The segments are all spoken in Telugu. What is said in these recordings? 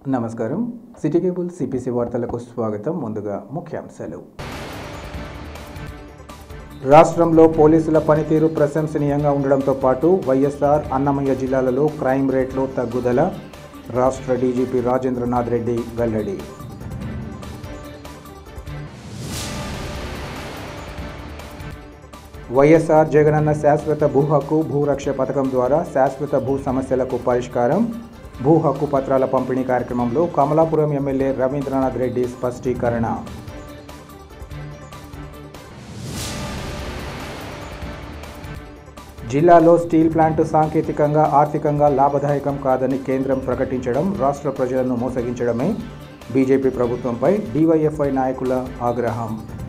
నమస్కారం సిటీ కేబుల్ సిపిసి వార్తలకు స్వాగతం ముందుగా ముఖ్యాంశాలు రాష్ట్రంలో పోలీసుల పనితీరు ప్రశంసనీయంగా ఉండడంతో పాటు వైఎస్ఆర్ అన్నమయ్య జిల్లాలలో క్రైమ్ రేట్లో తగ్గుదల రాష్ట్ర డీజీపీ రాజేంద్రనాథ్ రెడ్డి వెల్లడి వైఎస్ఆర్ జగనన్న శాశ్వత భూ హక్కు భూరక్ష పథకం ద్వారా శాశ్వత భూ సమస్యలకు పరిష్కారం భూ హక్కు పత్రాల పంపిణీ కార్యక్రమంలో కమలాపురం ఎమ్మెల్యే రవీంద్రనాథ్ రెడ్డి స్పష్టీకరణ జిల్లాలో స్టీల్ ప్లాంట్ సాంకేతికంగా ఆర్థికంగా లాభదాయకం కాదని కేంద్రం ప్రకటించడం రాష్ట్ర ప్రజలను మోసగించడమే బీజేపీ ప్రభుత్వంపై డీవైఎఫ్ఐ నాయకుల ఆగ్రహం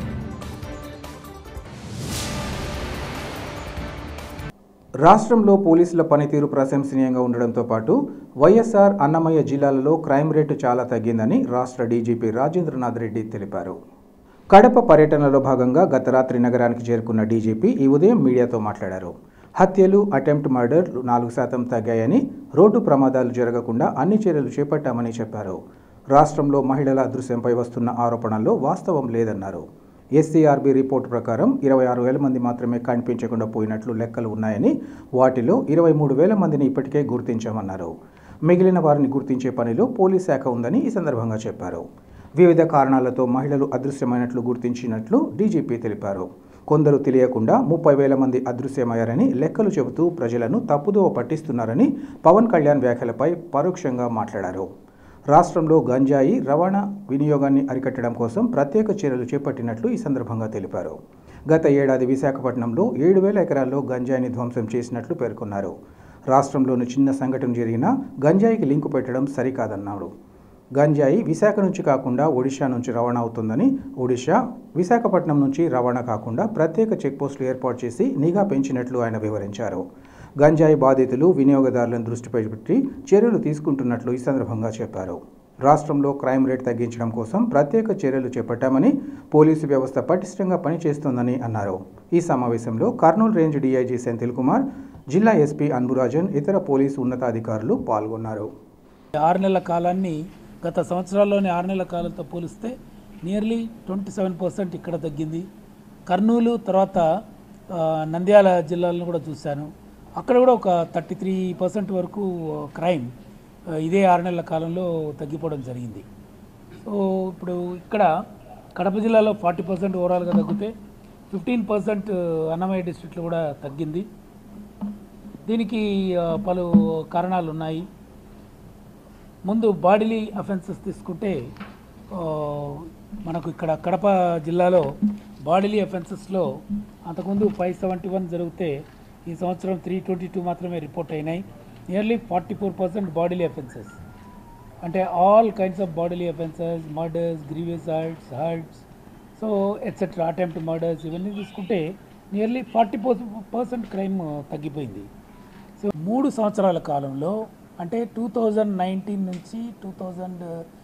రాష్ట్రంలో పోలీసుల పనితీరు ప్రశంసనీయంగా ఉండడంతో పాటు వైఎస్ఆర్ అన్నమయ్య జిల్లాలలో క్రైమ్ రేటు చాలా తగ్గిందని రాష్ట్ర డీజీపీ రాజేంద్రనాథ్ రెడ్డి తెలిపారు కడప పర్యటనలో భాగంగా గత రాత్రి నగరానికి చేరుకున్న డీజీపీ ఈ ఉదయం మీడియాతో మాట్లాడారు హత్యలు అటెంప్ట్ మర్డర్ నాలుగు శాతం తగ్గాయని రోడ్డు ప్రమాదాలు జరగకుండా అన్ని చర్యలు చేపట్టామని చెప్పారు రాష్ట్రంలో మహిళల అదృశ్యంపై వస్తున్న ఆరోపణల్లో వాస్తవం లేదన్నారు ఎస్సీఆర్బీ రిపోర్టు ప్రకారం ఇరవై ఆరు వేల మంది మాత్రమే కనిపించకుండా పోయినట్లు లెక్కలు ఉన్నాయని వాటిలో ఇరవై మూడు వేల మందిని ఇప్పటికే గుర్తించామన్నారు మిగిలిన వారిని గుర్తించే పనిలో పోలీస్ శాఖ ఉందని ఈ సందర్భంగా చెప్పారు వివిధ కారణాలతో మహిళలు అదృశ్యమైనట్లు గుర్తించినట్లు డీజీపీ తెలిపారు కొందరు తెలియకుండా ముప్పై వేల మంది అదృశ్యమయ్యారని లెక్కలు చెబుతూ ప్రజలను తప్పుదోవ పట్టిస్తున్నారని పవన్ కళ్యాణ్ వ్యాఖ్యలపై పరోక్షంగా మాట్లాడారు రాష్ట్రంలో గంజాయి రవాణా వినియోగాన్ని అరికట్టడం కోసం ప్రత్యేక చర్యలు చేపట్టినట్లు ఈ సందర్భంగా తెలిపారు గత ఏడాది విశాఖపట్నంలో ఏడు వేల ఎకరాల్లో గంజాయిని ధ్వంసం చేసినట్లు పేర్కొన్నారు రాష్ట్రంలోని చిన్న సంఘటన జరిగినా గంజాయికి లింకు పెట్టడం సరికాదన్నారు గంజాయి విశాఖ నుంచి కాకుండా ఒడిశా నుంచి రవాణా అవుతుందని ఒడిశా విశాఖపట్నం నుంచి రవాణా కాకుండా ప్రత్యేక చెక్పోస్టులు ఏర్పాటు చేసి నిఘా పెంచినట్లు ఆయన వివరించారు గంజాయి బాధితులు వినియోగదారులను దృష్టిపై పెట్టి చర్యలు తీసుకుంటున్నట్లు ఈ సందర్భంగా చెప్పారు రాష్ట్రంలో క్రైమ్ రేట్ తగ్గించడం కోసం ప్రత్యేక చర్యలు చేపట్టామని పోలీసు వ్యవస్థ పటిష్టంగా పనిచేస్తోందని అన్నారు ఈ సమావేశంలో కర్నూలు రేంజ్ డీఐజీ సెంథిల్ కుమార్ జిల్లా ఎస్పీ అన్బురాజన్ ఇతర పోలీసు ఉన్నతాధికారులు పాల్గొన్నారు ఆరు నెలల కాలాన్ని గత సంవత్సరాల్లోని ఆరు నెలల కాలంతో పోలిస్తే నియర్లీ ట్వంటీ సెవెన్ పర్సెంట్ ఇక్కడ తగ్గింది కర్నూలు తర్వాత ఆ, నంద్యాల జిల్లాలను కూడా చూశాను అక్కడ కూడా ఒక థర్టీ త్రీ పర్సెంట్ వరకు క్రైమ్ ఆ, ఇదే ఆరు నెలల కాలంలో తగ్గిపోవడం జరిగింది సో ఇప్పుడు ఇక్కడ కడప జిల్లాలో ఫార్టీ పర్సెంట్ ఓవరాల్గా తగ్గితే ఫిఫ్టీన్ పర్సెంట్ అన్నమయ్య డిస్ట్రిక్ట్లో కూడా తగ్గింది దీనికి ఆ, పలు కారణాలు ఉన్నాయి ముందు బాడీలీ అఫెన్సెస్ తీసుకుంటే ఆ, మనకు ఇక్కడ కడప జిల్లాలో బాడీలీ అఫెన్సెస్లో అంతకుముందు ఫైవ్ సెవెంటీ వన్ జరిగితే ఈ సంవత్సరం త్రీ ట్వంటీ టూ మాత్రమే రిపోర్ట్ అయినాయి nearly forty four percent bodily offences అంటే all kinds of bodily offences murders grievous hurts hurts so etcetera attempt murders ఇవన్నీ తీసుకుంటే నియర్లీ ఫార్టీ పర్సెంట్ క్రైమ్ తగ్గిపోయింది సో మూడు సంవత్సరాల కాలంలో అంటే టూ థౌజండ్ నైన్టీన్ నుంచి టూ థౌజండ్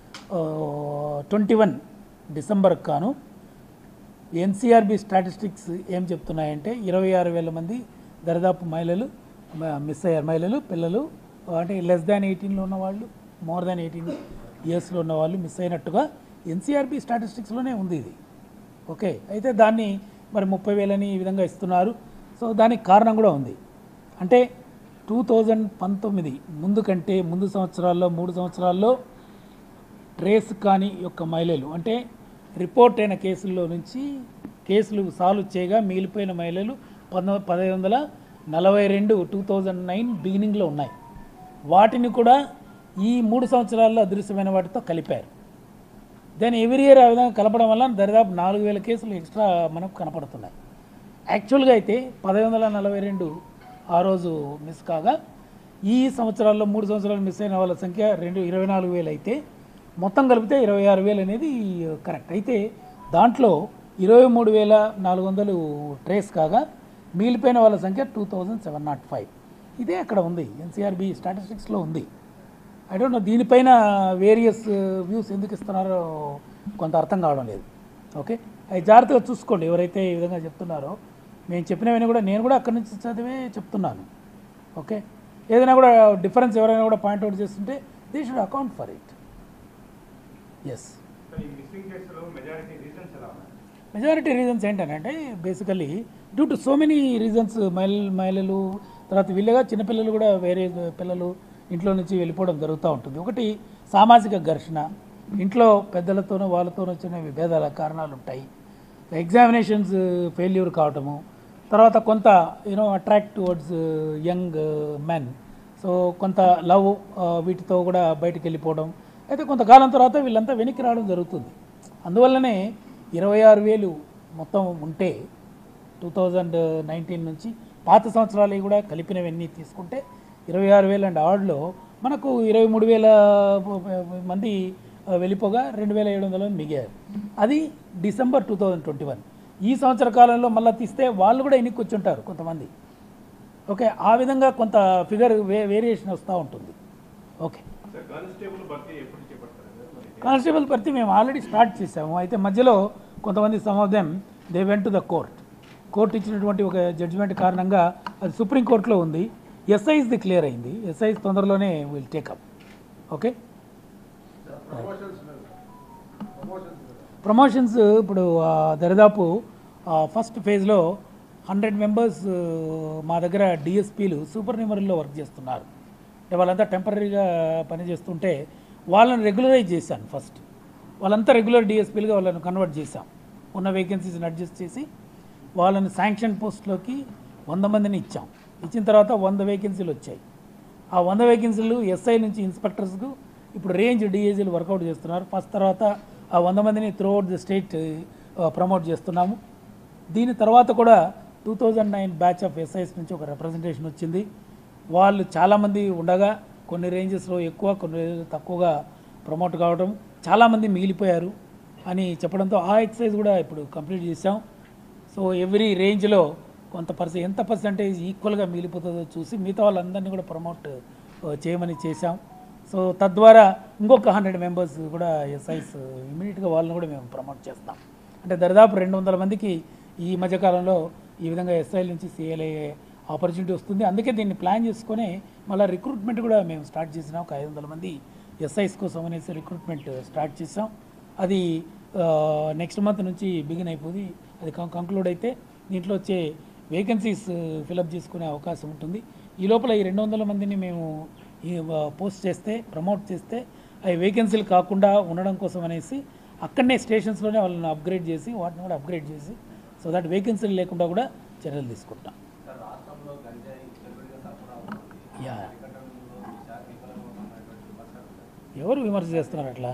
ట్వంటీ వన్ డిసెంబర్కి కాను ఎన్సీఆర్బి స్టాటిస్టిక్స్ ఏం చెప్తున్నాయంటే ఇరవై ఆరు వేల మంది దరిదాపు మహిళలు మ- మిస్ అయ్యారు మహిళలు పిల్లలు అంటే లెస్ దాన్ ఎయిటీన్లో ఉన్న వాళ్ళు మోర్ దాన్ ఎయిటీన్ ఇయర్స్లో ఉన్న వాళ్ళు మిస్ అయినట్టుగా ఎన్సీఆర్బి స్టాటిస్టిక్స్లోనే ఉంది ఇది ఓకే అయితే దాన్ని మరి ముప్పై వేలని ఈ విధంగా ఇస్తున్నారు సో దానికి కారణం కూడా ఉంది అంటే టూ థౌజండ్ పంతొమ్మిది ముందు కంటే ముందు సంవత్సరాల్లో మూడు సంవత్సరాల్లో ట్రేస్ కాని యొక్క మహిళలు అంటే రిపోర్ట్ అయిన కేసుల్లో నుంచి కేసులు సాల్వ్ చేయగా మిగిలిపోయిన మహిళలు పంతొమ్మిది పదహైదు వందల నలభై రెండు టూ థౌజండ్ నైన్ బిగినింగ్లో ఉన్నాయి వాటిని కూడా ఈ మూడు సంవత్సరాల్లో అదృశ్యమైన వాటితో కలిపారు దెన్ ఎవ్రీ ఇయర్ ఆ విధంగా కలపడం వల్ల దరిదాపు నాలుగు వేల కేసులు ఎక్స్ట్రా మనకు కనపడుతున్నాయి యాక్చువల్గా అయితే పదహైదు వందల నలభై రెండు ఆ రోజు మిస్ కాగా ఈ సంవత్సరాల్లో మూడు సంవత్సరాలు మిస్ అయిన వాళ్ళ సంఖ్య రెండు ఇరవై నాలుగు వేలు అయితే మొత్తం కలిపితే ఇరవై ఆరు వేలు అనేది కరెక్ట్ అయితే దాంట్లో ఇరవై మూడు వేల నాలుగు వందలు ట్రేస్ కాగా మిగిలిపోయిన వాళ్ళ సంఖ్య two thousand seven nought five ఇదే అక్కడ ఉంది ఎన్సీఆర్బి స్టాటిస్టిక్స్లో ఉంది ఐ డోంట్ నో దీనిపైన వేరియస్ వ్యూస్ ఎందుకు ఇస్తున్నారో కొంత అర్థం కావడం లేదు ఓకే అవి జాగ్రత్తగా చూసుకోండి ఎవరైతే ఈ విధంగా చెప్తున్నారో మేము చెప్పినవన్నీ కూడా నేను కూడా అక్కడి నుంచి చదివే చెప్తున్నాను ఓకే ఏదైనా కూడా డిఫరెన్స్ ఎవరైనా కూడా పాయింట్అవుట్ చేస్తుంటే they should account for it yes ఈ మిస్సింగ్ కేసులో మెజారిటీ రీజన్స్ ఎలా ఉన్నాయి మెజారిటీ రీజన్స్ ఏంటంటే basically due to so many reasons మహిళ మహిళలు తర్వాత వీళ్ళగా చిన్నపిల్లలు కూడా వేరే పిల్లలు ఇంట్లో నుంచి వెళ్ళిపోవడం జరుగుతూ ఉంటుంది ఒకటి సామాజిక ఘర్షణ ఇంట్లో పెద్దలతోనూ వాళ్ళతోనూ వచ్చిన విభేదాల కారణాలు ఉంటాయి ఎగ్జామినేషన్స్ ఫెయిల్యూర్ కావటము తర్వాత కొంత you know attract towards young men so కొంత లవ్ వీటితో కూడా బయటికి వెళ్ళిపోవడం అయితే కొంతకాలం తర్వాత వీళ్ళంతా వెనక్కి రావడం జరుగుతుంది అందువల్లనే ఇరవై ఆరు వేలు మొత్తం ఉంటే టూ థౌజండ్ నైన్టీన్ నుంచి పాత సంవత్సరాలు కూడా కలిపినవన్నీ తీసుకుంటే ఇరవై ఆరు వేలు అండ్ ఆర్డ్లో మనకు ఇరవై మూడు వేల మంది ఆ, వెళ్ళిపోగా రెండు వేల ఏడు వందల మంది మిగారు అది December two thousand twenty one ఈ సంవత్సర కాలంలో మళ్ళీ తీస్తే వాళ్ళు కూడా ఎన్నిక వచ్చుంటారు కొంతమంది ఓకే ఆ విధంగా కొంత ఫిగర్ వే వేరియేషన్ వస్తూ ఉంటుంది ఓకే సార్ కానిస్టేబుల్ భర్తీ ఎప్పుడు చేపడతారు సార్ మరి కానిస్టేబుల్ భర్తీ మేము ఆల్రెడీ స్టార్ట్ చేసాము అయితే మధ్యలో కొంతమంది some of them they went to the court court ఇచ్చినటువంటి ఒక జడ్జిమెంట్ కారణంగా అది సుప్రీం కోర్టులో ఉంది ఎస్ఐస్ది క్లియర్ అయింది ఎస్ఐస్ తొందరలోనే విల్ టేకప్ ఓకే ప్రమోషన్స్ ఇప్పుడు ఆ, దరిదాపు ఫస్ట్ ఫేజ్లో హండ్రెడ్ మెంబర్స్ మా దగ్గర డిఎస్పీలు సూపర్ న్యూమరీలో వర్క్ చేస్తున్నారు అంటే వాళ్ళంతా టెంపరీగా పనిచేస్తుంటే వాళ్ళని రెగ్యులరైజ్ చేశాను ఫస్ట్ వాళ్ళంతా రెగ్యులర్ డిఎస్పీలుగా వాళ్ళని కన్వర్ట్ చేశాం ఉన్న వేకెన్సీస్ని అడ్జస్ట్ చేసి వాళ్ళని శాంక్షన్ పోస్ట్లోకి వంద మందిని ఇచ్చాం ఇచ్చిన తర్వాత వంద వేకెన్సీలు వచ్చాయి ఆ వంద వేకెన్సీలు ఎస్ఐ నుంచి ఇన్స్పెక్టర్స్కు ఇప్పుడు రేంజ్ డిఏజీలు వర్కౌట్ చేస్తున్నారు ఫస్ట్ తర్వాత ఆ వంద మందిని త్రూఅవుట్ ది స్టేట్ ప్రమోట్ చేస్తున్నాము దీని తర్వాత కూడా two thousand nine batch of SIs నుంచి ఒక రిప్రజెంటేషన్ వచ్చింది వాళ్ళు చాలామంది ఉండగా కొన్ని రేంజెస్లో ఎక్కువ కొన్ని రేంజెస్ తక్కువగా ప్రమోట్ కావడం చాలామంది మిగిలిపోయారు అని చెప్పడంతో ఆ ఎక్సర్సైజ్ కూడా ఇప్పుడు కంప్లీట్ చేసాం సో ఎవ్రీ రేంజ్లో కొంత పర్సెంట్ ఎంత పర్సెంటేజ్ ఈక్వల్గా మిగిలిపోతుందో చూసి మిగతా వాళ్ళందరినీ కూడా ప్రమోట్ చేయమని చేశాం సో తద్వారా ఇంకొక హండ్రెడ్ మెంబర్స్ కూడా ఎస్ఐస్ ఇమీడియట్గా వాళ్ళని కూడా మేము ప్రమోట్ చేస్తాం అంటే దరిదాపు రెండు వందల మందికి ఈ మధ్యకాలంలో ఈ విధంగా ఎస్ఐల నుంచి సిఎల్ఐ ఆపర్చునిటీ వస్తుంది అందుకే దీన్ని ప్లాన్ చేసుకొని మళ్ళీ రిక్రూట్మెంట్ కూడా మేము స్టార్ట్ చేసినాం ఒక ఐదు వందల మంది ఎస్ఐస్ కోసం అనేసి రిక్రూట్మెంట్ స్టార్ట్ చేసాం అది నెక్స్ట్ మంత్ నుంచి బిగిన్ అయిపోయి అది కంక్లూడ్ అయితే దీంట్లో వచ్చే వేకెన్సీస్ ఫిలప్ చేసుకునే అవకాశం ఉంటుంది ఈ లోపల ఈ రెండు వందల మందిని మేము ఈ పోస్ట్ చేస్తే ప్రమోట్ చేస్తే అవి వేకెన్సీలు కాకుండా ఉండడం కోసం అనేసి అక్కడనే స్టేషన్స్లోనే వాళ్ళని అప్గ్రేడ్ చేసి వాటిని కూడా అప్గ్రేడ్ చేసి సో దట్ వేకెన్సీలు లేకుండా కూడా చర్యలు తీసుకుంటాం యా ఎవరు విమర్శ చేస్తున్నారు అట్లా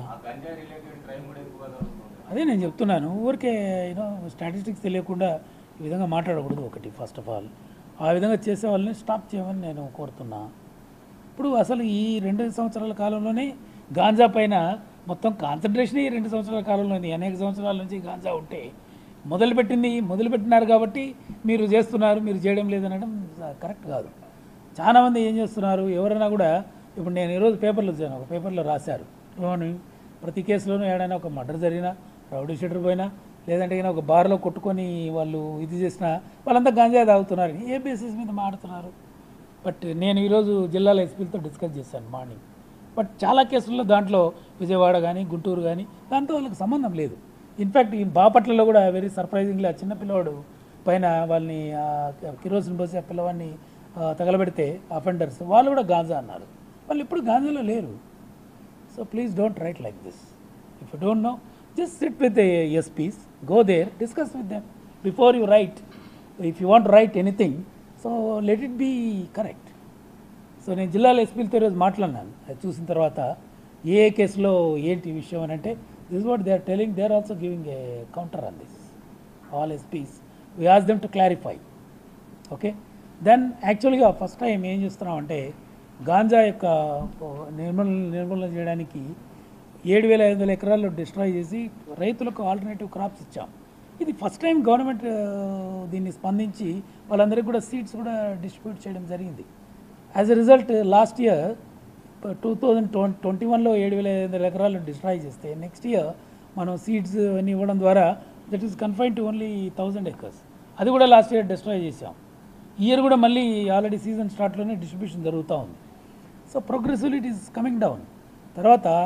అదే నేను చెప్తున్నాను ఊరికే యూనో స్టాటిస్టిక్స్ తెలియకుండా ఈ విధంగా మాట్లాడకూడదు ఒకటి ఫస్ట్ ఆఫ్ ఆల్ ఆ విధంగా చేసే వాళ్ళని స్టాప్ చేయమని నేను కోరుతున్నా ఇప్పుడు అసలు ఈ రెండు సంవత్సరాల కాలంలోనే గాంజా పైన మొత్తం కాన్సన్ట్రేషన్ ఈ రెండు సంవత్సరాల కాలంలోని అనేక సంవత్సరాల నుంచి గాంజా ఉంటే మొదలుపెట్టింది మొదలుపెట్టినారు కాబట్టి మీరు చేస్తున్నారు మీరు చేయడం లేదనడం కరెక్ట్ కాదు చాలామంది ఏం చేస్తున్నారు ఎవరైనా కూడా ఇప్పుడు నేను ఈరోజు పేపర్లో చదివాను ఒక పేపర్లో రాశారు ఏమని ప్రతి కేసులోనూ ఏడైనా ఒక మర్డర్ జరిగినా రౌడీ షీటర్ పోయినా లేదంటే ఈయన ఒక బార్లో కొట్టుకొని వాళ్ళు ఇది చేసినా వాళ్ళంతా గాంజా తాగుతున్నారు ఏ బేసిస్ మీద మాడుతున్నారు బట్ నేను ఈరోజు జిల్లాల ఎస్పీలతో డిస్కస్ చేశాను మార్నింగ్ బట్ చాలా కేసుల్లో దాంట్లో విజయవాడ కానీ గుంటూరు కానీ దాంతో వాళ్ళకి సంబంధం లేదు ఇన్ఫ్యాక్ట్ ఈ బాపట్లలో కూడా వెరీ సర్ప్రైజింగ్లీ ఆ చిన్న పిల్లవాడు పైన వాళ్ళని కిరోసిన్ పోసి ఆ పిల్లవాడిని ఆ, తగలబెడితే అఫెండర్స్ వాళ్ళు కూడా గాంజా అన్నారు వాళ్ళు ఇప్పుడు గాంజాలో లేరు so please don't write like this if you don't know just sit with SPs go there discuss with them before you write if you want write anything so let it be correct so నేను జిల్లాలో ఎస్పీలతో ఈరోజు మాట్లాడినాను అది చూసిన తర్వాత ఏ ఏ కేసులో ఏంటి విషయం అని అంటే this what they are telling they are also giving a counter on this all SPs we ask them to clarify okay then యాక్చువల్గా ఫస్ట్ టైం ఏం చేస్తున్నాం అంటే గాంజా యొక్క నిర్మూలన నిర్మూలన చేయడానికి ఏడు వేల ఐదు వందల ఎకరాల్లో డిస్ట్రాయ్ చేసి రైతులకు ఆల్టర్నేటివ్ క్రాప్స్ ఇచ్చాం ఇది ఫస్ట్ టైం గవర్నమెంట్ ఆ, దీన్ని స్పందించి వాళ్ళందరికీ కూడా సీడ్స్ కూడా డిస్ట్రిబ్యూట్ చేయడం జరిగింది as a result last year two thousand twenty వన్లో ఏడు వేల ఐదు వందల ఎకరాలు డిస్ట్రాయ్ చేస్తే నెక్స్ట్ ఇయర్ మనం సీడ్స్ అన్ని ఇవ్వడం ద్వారా that is confined to only thousand acres అది కూడా లాస్ట్ ఇయర్ డిస్ట్రాయ్ చేసాం ఈ ఇయర్ కూడా మళ్ళీ ఆల్రెడీ సీజన్ స్టార్ట్లోనే డిస్ట్రిబ్యూషన్ జరుగుతూ ఉంది so progressively it is coming down తర్వాత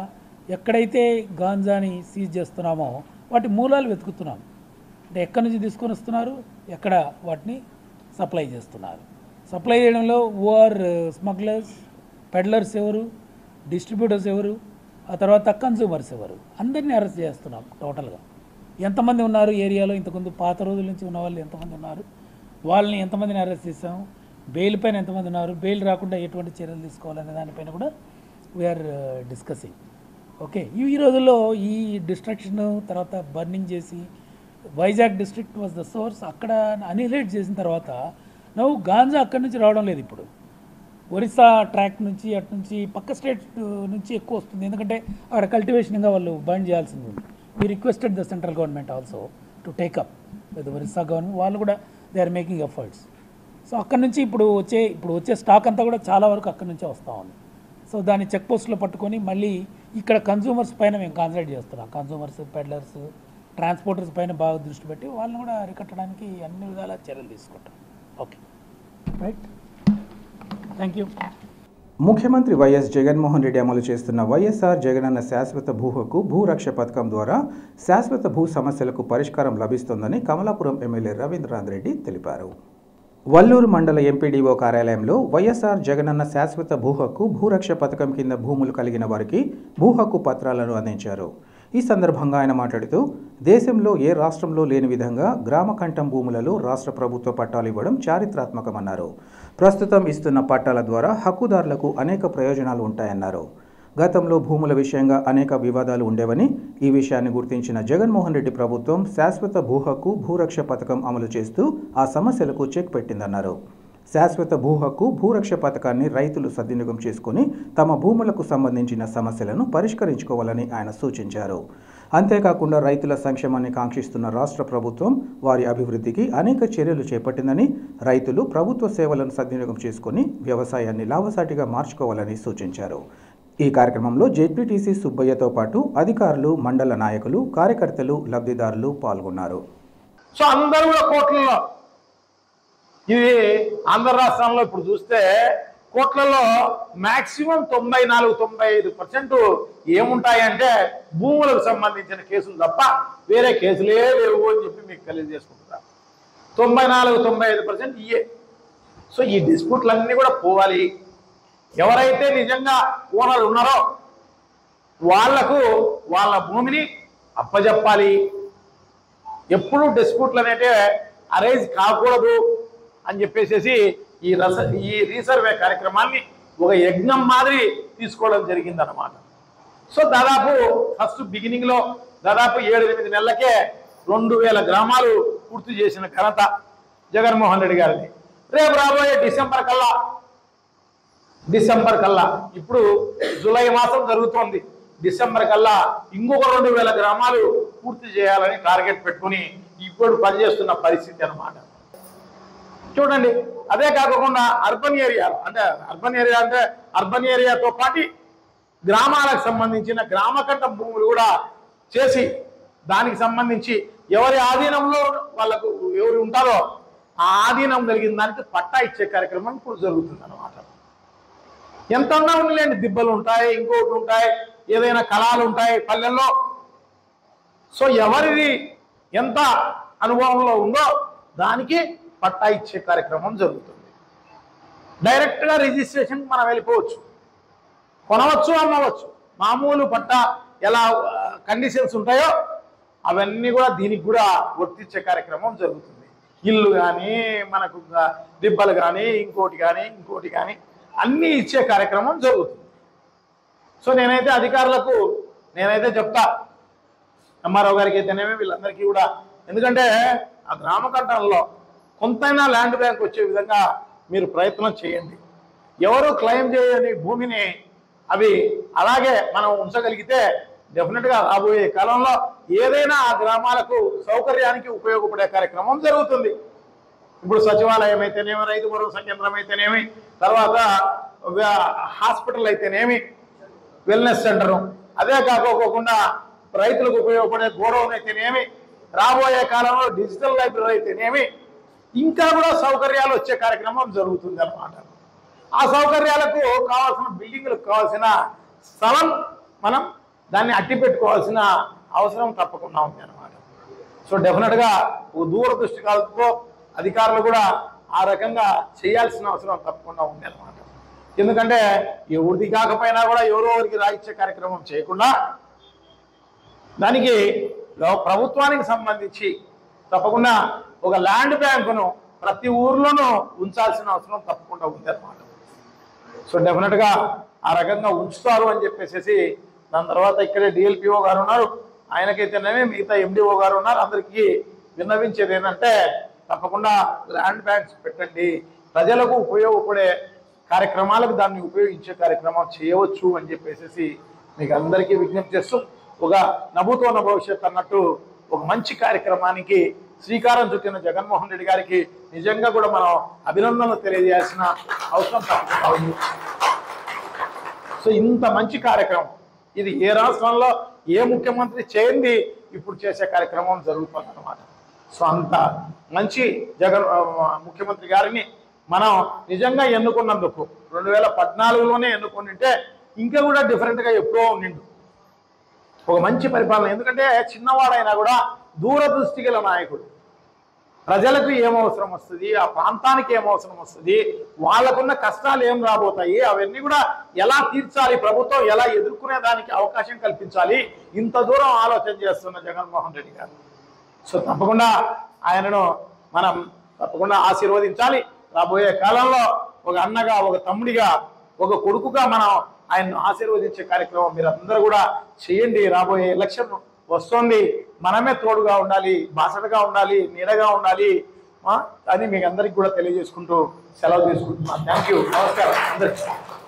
ఎక్కడైతే గాంజాని సీజ్ చేస్తున్నామో వాటి మూలాలు వెతుకుతున్నాం అంటే ఎక్కడి నుంచి తీసుకొని వస్తున్నారు ఎక్కడ వాటిని సప్లై చేస్తున్నారు సప్లై చేయడంలో ఓఆర్ స్మగ్లర్స్ పెడ్లర్స్ ఎవరు డిస్ట్రిబ్యూటర్స్ ఎవరు ఆ తర్వాత కన్సూమర్స్ ఎవరు అందరినీ అరెస్ట్ చేస్తున్నాం టోటల్గా ఎంతమంది ఉన్నారు ఏరియాలో ఇంతకుముందు పాత రోజుల నుంచి ఉన్న వాళ్ళు ఎంతమంది ఉన్నారు వాళ్ళని ఎంతమందిని అరెస్ట్ చేసాం బెయిల్ పైన ఎంతమంది ఉన్నారు బెయిల్ రాకుండా ఎటువంటి చర్యలు తీసుకోవాలనే దానిపైన కూడా వీఆర్ డిస్కసింగ్ ఓకే ఈ ఈ రోజుల్లో ఈ డిస్ట్రక్షన్ తర్వాత బర్నింగ్ చేసి Vizag district was the source అక్కడ అనిలేట్ చేసిన తర్వాత నువ్వు గాంజా అక్కడి నుంచి రావడం లేదు ఇప్పుడు ఒరిస్సా ట్రాక్ నుంచి అటు నుంచి పక్క స్టేట్ నుంచి ఎక్కువ వస్తుంది ఎందుకంటే అక్కడ కల్టివేషన్గా వాళ్ళు బంద్ చేయాల్సింది ఉంది we requested the central government also to take up with Orissa government వాళ్ళు కూడా they are making efforts so అక్కడ నుంచి ఇప్పుడు వచ్చే ఇప్పుడు వచ్చే స్టాక్ అంతా కూడా చాలా వరకు అక్కడ నుంచే వస్తూ ఉంది సో దాన్ని చెక్ పోస్ట్లో పట్టుకొని మళ్ళీ ఇక్కడ కన్సూమర్స్ పైన మేము కాన్సన్ట్రేట్ చేస్తున్నాం కన్సూమర్స్ పెడ్లర్స్ ట్రాన్స్పోర్టర్స్ పైన బాగా దృష్టి పెట్టి వాళ్ళని కూడా అరికట్టడానికి అన్ని విధాల చర్యలు తీసుకుంటాం ఓకే రైట్ థ్యాంక్ యూ ముఖ్యమంత్రి వైఎస్ జగన్మోహన్ రెడ్డి అమలు చేస్తున్న వైఎస్ఆర్ జగనన్న శాశ్వత భూ హక్కు భూరక్ష పథకం ద్వారా శాశ్వత భూ సమస్యలకు పరిష్కారం లభిస్తోందని కమలాపురం ఎమ్మెల్యే రవీంద్రనాథ్ రెడ్డి తెలిపారు వల్లూరు మండల ఎంపీడీఓ కార్యాలయంలో వైఎస్ఆర్ జగనన్న శాశ్వత భూ హక్కు భూరక్ష పథకం కింద భూములు కలిగిన వారికి భూ హక్కు పత్రాలను అందించారు ఈ సందర్భంగా ఆయన మాట్లాడుతూ దేశంలో ఏ రాష్ట్రంలో లేని విధంగా గ్రామ కంఠం భూములలో రాష్ట్ర ప్రభుత్వ పట్టాలు ఇవ్వడం చారిత్రాత్మకమన్నారు ప్రస్తుతం ఇస్తున్న పట్టాల ద్వారా హక్కుదారులకు అనేక ప్రయోజనాలు ఉంటాయన్నారు గతంలో భూముల విషయంగా అనేక వివాదాలు ఉండేవని ఈ విషయాన్ని గుర్తించిన జగన్మోహన్ రెడ్డి ప్రభుత్వం శాశ్వత భూ హక్కు భూరక్ష పథకం అమలు చేస్తూ ఆ సమస్యలకు చెక్ పెట్టిందన్నారు శాశ్వత భూ హక్కు భూరక్ష పథకాన్ని రైతులు సద్వినియోగం చేసుకుని తమ భూములకు సంబంధించిన సమస్యలను పరిష్కరించుకోవాలని ఆయన సూచించారు అంతేకాకుండా రైతుల సంక్షేమాన్ని కాంక్షిస్తున్న రాష్ట్ర ప్రభుత్వం వారి అభివృద్ధికి అనేక చర్యలు చేపట్టిందని రైతులు ప్రభుత్వ సేవలను సద్వినియోగం చేసుకుని వ్యవసాయాన్ని లాభసాటిగా మార్చుకోవాలని సూచించారు ఈ కార్యక్రమంలో జెడ్పీటీసీ సుబ్బయ్యతో పాటు అధికారులు మండల నాయకులు కార్యకర్తలు లబ్ధిదారులు పాల్గొన్నారు సో అందరూ కూడా కోట్లలో ఇది ఆంధ్ర రాష్ట్రంలో ఇప్పుడు చూస్తే కోట్లలో మాక్సిమం తొంభై నాలుగు తొంభై ఐదు పర్సెంట్ ఏముంటాయంటే భూములకు సంబంధించిన కేసులు తప్ప వేరే కేసులే లేవు అని చెప్పి మీకు తెలియజేసుకుంటున్నారు తొంభై నాలుగు తొంభై ఐదు పర్సెంట్ ఇయే సో ఈ డిస్ప్యూట్లన్నీ కూడా పోవాలి ఎవరైతే నిజంగా ఓనర్లు ఉన్నారో వాళ్లకు వాళ్ళ భూమిని అప్పజెప్పాలి ఎప్పుడు డిస్ప్యూట్లు అనేటే అరేంజ్ కాకూడదు అని చెప్పేసి ఈ రస ఈ రీసర్వే కార్యక్రమాన్ని ఒక యజ్ఞం మాదిరి తీసుకోవడం జరిగిందన్నమాట సో దాదాపు ఫస్ట్ బిగినింగ్లో దాదాపు ఏడు ఎనిమిది నెలలకే రెండు వేల గ్రామాలు పూర్తి చేసిన ఘనత జగన్మోహన్ రెడ్డి గారిది రేపు రాబోయే డిసెంబర్ కల్లా డిసెంబర్ కల్లా ఇప్పుడు జూలై మాసం జరుగుతోంది డిసెంబర్ కల్లా ఇంకొక రెండు వేల గ్రామాలు పూర్తి చేయాలని టార్గెట్ పెట్టుకుని ఇప్పుడు పనిచేస్తున్న పరిస్థితి అన్నమాట చూడండి అదే కాకుండా అర్బన్ ఏరియా అంటే అర్బన్ ఏరియా అంటే అర్బన్ ఏరియాతో పాటు గ్రామాలకు సంబంధించిన గ్రామకట్ట భూములు కూడా చేసి దానికి సంబంధించి ఎవరి ఆధీనంలో వాళ్ళకు ఎవరు ఉంటారో ఆ ఆధీనం కలిగిన దానికి పట్టా ఇచ్చే కార్యక్రమం ఇప్పుడు జరుగుతుంది అనమాట ఎంత ఉన్నా ఉండలేండి దిబ్బలు ఉంటాయి ఇంకోటి ఉంటాయి ఏదైనా కళాలు ఉంటాయి పల్లెల్లో సో ఎవరిది ఎంత అనుభవంలో ఉందో దానికి పట్టా ఇచ్చే కార్యక్రమం జరుగుతుంది డైరెక్ట్గా రిజిస్ట్రేషన్ మనం వెళ్ళిపోవచ్చు కొనవచ్చు అమ్మవచ్చు మామూలు పట్టా ఎలా కండిషన్స్ ఉంటాయో అవన్నీ కూడా దీనికి కూడా వర్తించే కార్యక్రమం జరుగుతుంది ఇల్లు కానీ మనకు గా- దిబ్బలు కానీ ఇంకోటి కానీ ఇంకోటి కానీ అన్నీ ఇచ్చే కార్యక్రమం జరుగుతుంది సో నేనైతే అధికారులకు నేనైతే చెప్తా ఎంఆర్ఓ గారికి అయితేనేమి వీళ్ళందరికీ కూడా ఎందుకంటే ఆ గ్రామ కట్టడంలో కొంతైనా ల్యాండ్ బ్యాంక్ వచ్చే విధంగా మీరు ప్రయత్నం చేయండి ఎవరు క్లెయిమ్ చేయని భూమిని అవి అలాగే మనం ఉంచగలిగితే డెఫినెట్గా రాబోయే కాలంలో ఏదైనా ఆ గ్రామాలకు సౌకర్యానికి ఉపయోగపడే కార్యక్రమం జరుగుతుంది ఇప్పుడు సచివాలయం అయితేనేమి రైతు భరోసా కేంద్రం అయితేనేమి తర్వాత వ్య- హాస్పిటల్ అయితేనేమి వెల్నెస్ సెంటర్ అదే కాకోకుండా రైతులకు ఉపయోగపడే గోడౌన్ అయితేనేమి రాబోయే కాలంలో డిజిటల్ లైబ్రరీ అయితేనేమి ఇంకా కూడా సౌకర్యాలు వచ్చే కార్యక్రమం జరుగుతుంది అన్నమాట ఆ సౌకర్యాలకు కావాల్సిన బిల్డింగ్లకు కావాల్సిన స్థలం మనం దాన్ని అట్టి పెట్టుకోవాల్సిన అవసరం తప్పకుండా ఉంది అనమాట సో డెఫినెట్గా ఒక దూరదృష్టికాలతో అధికారులు కూడా ఆ రకంగా చేయాల్సిన అవసరం తప్పకుండా ఉంది అనమాట ఎందుకంటే ఎవరిది కాకపోయినా కూడా ఎవరో ఒకరికి రాయిచ్చే కార్యక్రమం చేయకుండా దానికి గవ- ప్రభుత్వానికి సంబంధించి తప్పకుండా ఒక ల్యాండ్ బ్యాంకును ప్రతి ఊర్లోనూ ఉంచాల్సిన అవసరం తప్పకుండా ఉంది అనమాట సో డెఫినెట్గా ఆ రకంగా ఉంచుతారు అని చెప్పేసి దాని తర్వాత ఇక్కడే డిఎల్పిఓ గారు ఉన్నారు ఆయనకైతేనేమి మిగతా ఎండిఓ గారు ఉన్నారు అందరికీ విన్నవించేది ఏంటంటే తప్పకుండా ల్యాండ్ బ్యాంక్స్ పెట్టండి ప్రజలకు ఉపయోగపడే కార్యక్రమాలకు దాన్ని ఉపయోగించే కార్యక్రమం చేయవచ్చు అని చెప్పేసి మీకు అందరికీ విజ్ఞప్తి చేస్తూ ఒక నభూతోన భవిష్యత్ అన్నట్టు ఒక మంచి కార్యక్రమానికి శ్రీకారం చుట్టిన జగన్మోహన్ రెడ్డి గారికి నిజంగా కూడా మనం అభినందనలు తెలియజేయాల్సిన అవసరం తప్పకుండా ఉంది సో ఇంత మంచి కార్యక్రమం ఇది ఏ రాష్ట్రంలో ఏ ముఖ్యమంత్రి చేయండి ఇప్పుడు చేసే కార్యక్రమం జరుగుతుంది అనమాట సో అంత మంచి జగన్ ఆ, ముఖ్యమంత్రి గారిని మనం నిజంగా ఎన్నుకున్నందుకు రెండు వేల పద్నాలుగులోనే ఎన్నుకుంటే ఇంకా కూడా డిఫరెంట్గా ఎప్పుడో ఉండిండు ఒక మంచి పరిపాలన ఎందుకంటే చిన్నవాడైనా కూడా దూరదృష్టి గల నాయకుడు ప్రజలకు ఏం అవసరం వస్తుంది ఆ ప్రాంతానికి ఏం అవసరం వస్తుంది వాళ్ళకున్న కష్టాలు ఏం రాబోతాయి అవన్నీ కూడా ఎలా తీర్చాలి ప్రభుత్వం ఎలా ఎదుర్కొనే దానికి అవకాశం కల్పించాలి ఇంత దూరం ఆలోచన చేస్తున్న జగన్మోహన్ రెడ్డి గారు సో తప్పకుండా ఆయనను మనం తప్పకుండా ఆశీర్వదించాలి రాబోయే కాలంలో ఒక అన్నగా ఒక తమ్ముడిగా ఒక కొడుకుగా మనం ఆయన్ను ఆశీర్వదించే కార్యక్రమం మీరు అందరూ కూడా చేయండి రాబోయే ఎలక్షన్ వస్తుంది మనమే తోడుగా ఉండాలి బాసటగా ఉండాలి నీడగా ఉండాలి ఆ, అని మీకు అందరికి కూడా తెలియజేసుకుంటూ సెలవు తీసుకుంటున్నాను థ్యాంక్ యూ నమస్కారం అందరికీ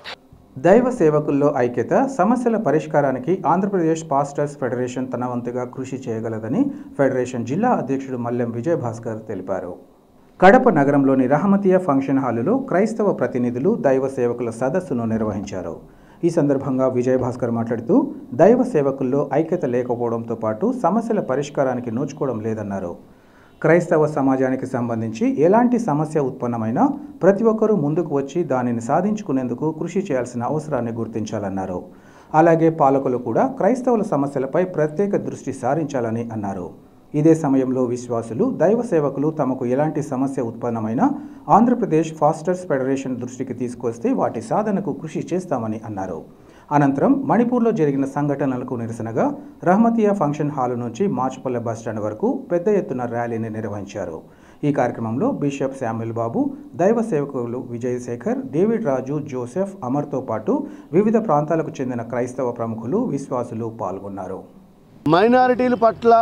దైవ సేవకుల్లో ఐక్యత సమస్యల పరిష్కారానికి ఆంధ్రప్రదేశ్ పాస్టర్స్ ఫెడరేషన్ తన వంతుగా కృషి చేయగలదని ఫెడరేషన్ జిల్లా అధ్యక్షుడు మల్లెం విజయభాస్కర్ తెలిపారు కడప నగరంలోని రహమతియా ఫంక్షన్ హాలులో క్రైస్తవ ప్రతినిధులు దైవ సేవకుల సదస్సును నిర్వహించారు ఈ సందర్భంగా విజయభాస్కర్ మాట్లాడుతూ దైవ సేవకుల్లో ఐక్యత లేకపోవడంతో పాటు సమస్యల పరిష్కారానికి నోచుకోవడం లేదన్నారు క్రైస్తవ సమాజానికి సంబంధించి ఎలాంటి సమస్య ఉత్పన్నమైనా ప్రతి ఒక్కరూ ముందుకు వచ్చి దానిని సాధించుకునేందుకు కృషి చేయాల్సిన అవసరాన్ని గుర్తించాలన్నారు అలాగే పాలకులు కూడా క్రైస్తవుల సమస్యలపై ప్రత్యేక దృష్టి సారించాలని అన్నారు ఇదే సమయంలో విశ్వాసులు దైవ సేవకులు తమకు ఎలాంటి సమస్య ఉత్పన్నమైనా ఆంధ్రప్రదేశ్ ఫాస్టర్స్ ఫెడరేషన్ దృష్టికి తీసుకొస్తే వాటి సాధనకు కృషి చేస్తామని అన్నారు అనంతరం మణిపూర్లో జరిగిన సంఘటనలకు నిరసనగా రహమతియా ఫంక్షన్ హాలు నుంచి మార్చుపల్లె బస్టాండ్ వరకు పెద్ద ఎత్తున ర్యాలీని నిర్వహించారు ఈ కార్యక్రమంలో బిషప్ శామ్యుల్ బాబు దైవ సేవకులు విజయశేఖర్ డేవిడ్ రాజు జోసెఫ్ అమర్తో పాటు వివిధ ప్రాంతాలకు చెందిన క్రైస్తవ ప్రముఖులు విశ్వాసులు పాల్గొన్నారు మైనారిటీల పట్ల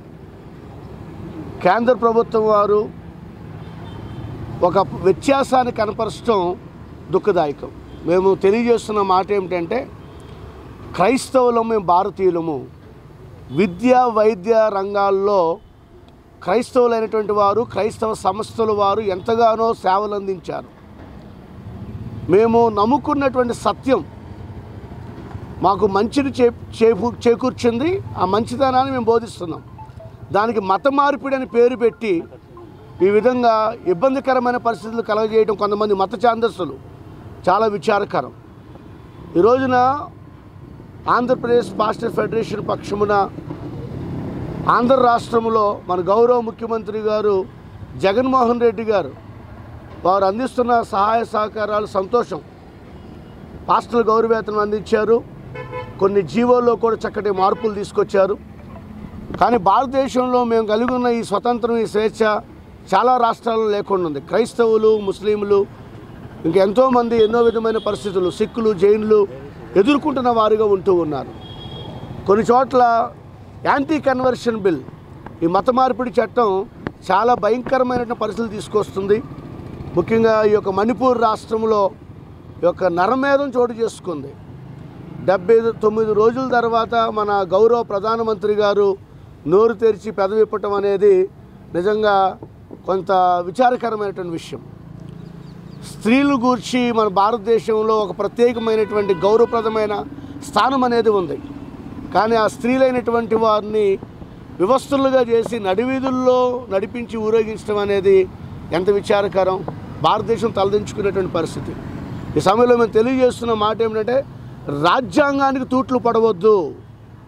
కేంద్ర ప్రభుత్వం వారు ఒక వ్యత్యాసాన్ని కనపరచడం దుఃఖదాయకం మేము తెలియజేస్తున్న మాట ఏమిటంటే క్రైస్తవులము మేము భారతీయులము విద్య వైద్య రంగాల్లో క్రైస్తవులైనటువంటి వారు క్రైస్తవ సంస్థల వారు ఎంతగానో సేవలు అందించారు మేము నమ్ముకున్నటువంటి సత్యం మాకు మంచిని చే చేకూ చేకూర్చింది ఆ మంచితనాన్ని మేము బోధిస్తున్నాం దానికి మత మార్పిడి అని పేరు పెట్టి ఈ విధంగా ఇబ్బందికరమైన పరిస్థితులు కలగజేయడం కొంతమంది మత ఛాందస్సులు చాలా విచారకరం ఈ రోజున ఆంధ్రప్రదేశ్ పాస్టర్ ఫెడరేషన్ పక్షమున ఆంధ్ర రాష్ట్రంలో మన గౌరవ ముఖ్యమంత్రి గారు జగన్మోహన్ రెడ్డి గారు వారు అందిస్తున్న సహాయ సహకారాలు సంతోషం పాస్టర్లు గౌరవేతనం అందించారు కొన్ని జీవోల్లో కూడా చక్కటి మార్పులు తీసుకొచ్చారు కానీ భారతదేశంలో మేము కలిగి ఉన్న ఈ స్వతంత్రం ఈ స్వేచ్ఛ చాలా రాష్ట్రాల్లో లేకుండా ఉంది క్రైస్తవులు ముస్లింలు ఇంకా ఎంతోమంది ఎన్నో విధమైన పరిస్థితులు సిక్కులు జైన్లు ఎదుర్కొంటున్న వారిగా ఉంటూ ఉన్నారు కొన్ని చోట్ల యాంటీ కన్వర్షన్ బిల్ ఈ మత మార్పిడి చట్టం చాలా భయంకరమైన పరిస్థితులు తీసుకొస్తుంది ముఖ్యంగా ఈ యొక్క మణిపూర్ రాష్ట్రంలో ఈ యొక్క నరమేధం చోటు చేసుకుంది డెబ్బై తొమ్మిది రోజుల తర్వాత మన గౌరవ ప్రధానమంత్రి గారు నోరు తెరిచి పెదవిప్పటం అనేది నిజంగా కొంత విచారకరమైనటువంటి విషయం స్త్రీలు గూర్చి మన భారతదేశంలో ఒక ప్రత్యేకమైనటువంటి గౌరవప్రదమైన స్థానం అనేది ఉంది కానీ ఆ స్త్రీలైనటువంటి వారిని వివస్తులుగా చేసి నడివీధుల్లో నడిపించి ఊరేగించడం అనేది ఎంత విచారకరం భారతదేశం తలదించుకునేటువంటి పరిస్థితి ఈ సమయంలో మేము తెలియజేస్తున్న మాట ఏమిటంటే రాజ్యాంగానికి తూట్లు పడవద్దు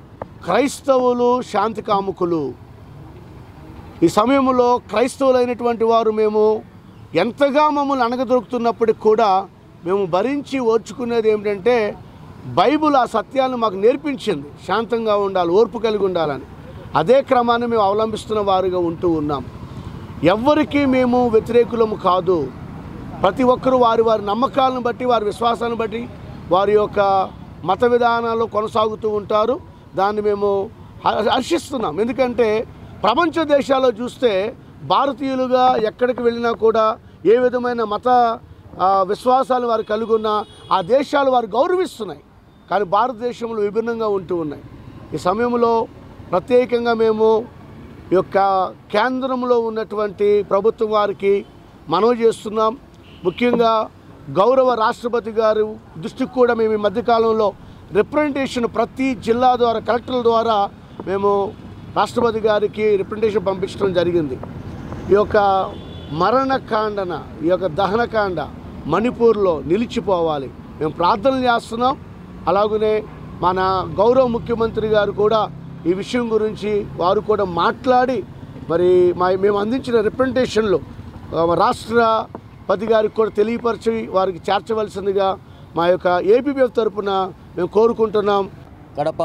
క్రైస్తవులు శాంతి కాముకులు ఈ సమయంలో క్రైస్తవులైనటువంటి వారు మేము ఎంతగా మమ్మల్ని అణగదొరుకుతున్నప్పటికి కూడా మేము భరించి ఓర్చుకునేది ఏమిటంటే బైబుల్ ఆ సత్యాలను మాకు నేర్పించింది శాంతంగా ఉండాలి ఓర్పు కలిగి ఉండాలని అదే క్రమాన్ని మేము అవలంబిస్తున్న వారుగా ఉంటూ ఉన్నాం ఎవ్వరికీ మేము వ్యతిరేకులము కాదు ప్రతి ఒక్కరూ వారి వారి నమ్మకాలను బట్టి వారి విశ్వాసాలను బట్టి వారి యొక్క మత విధానాలు కొనసాగుతూ ఉంటారు దాన్ని మేము హ- హర్షిస్తున్నాం ఎందుకంటే ప్రపంచ దేశాల్లో చూస్తే భారతీయులుగా ఎక్కడికి వెళ్ళినా కూడా ఏ విధమైన మత ఆ, విశ్వాసాలు వారు కలిగి ఉన్నా ఆ దేశాలు వారు గౌరవిస్తున్నాయి కానీ భారతదేశంలో విభిన్నంగా ఉంటూ ఉన్నాయి ఈ సమయంలో ప్రత్యేకంగా మేము ఈ యొక్క కేంద్రంలో ఉన్నటువంటి ప్రభుత్వం వారికి మనవి చేస్తున్నాం ముఖ్యంగా గౌరవ రాష్ట్రపతి గారు దృష్టికి కూడా మేము ఈ మధ్యకాలంలో రిప్రజెంటేషన్ ప్రతి జిల్లా ద్వారా కలెక్టర్ల ద్వారా మేము రాష్ట్రపతి గారికి రిప్రజెంటేషన్ పంపించడం జరిగింది ఈ యొక్క మరణకాండన ఈ యొక్క దహనకాండ మణిపూర్లో నిలిచిపోవాలి మేము ప్రార్థనలు చేస్తున్నాం అలాగనే మన గౌరవ ముఖ్యమంత్రి గారు కూడా ఈ విషయం గురించి వారు కూడా మాట్లాడి మరి మా మేము అందించిన రిప్రజెంటేషన్లు ఆ, రాష్ట్రపతి గారికి కూడా తెలియపరిచి వారికి చేర్చవలసిందిగా మా యొక్క ఏపీఎఫ్ తరపున మేము కోరుకుంటున్నాం కడప